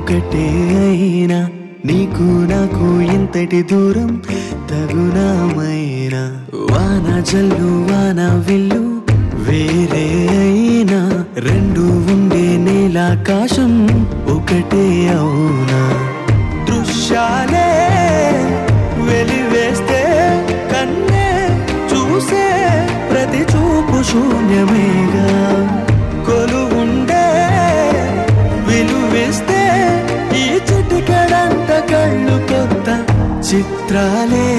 ఒకటే అయినా నీకు నాకు ఇంతటి దూరం తగునామైనా వాన జల్లు వాన విల్లు వేరే అయినా రెండు ఉండే నీలాకాశం ఒకటే అవునా దృశ్యాలే వెలివేస్తే కన్నే చూసే ప్రతి చూపు శూన్యమేగా కొలువుండే విలువిస్తే ఈ చిటికడంత కళ్ళు కొత్త చిత్రాలే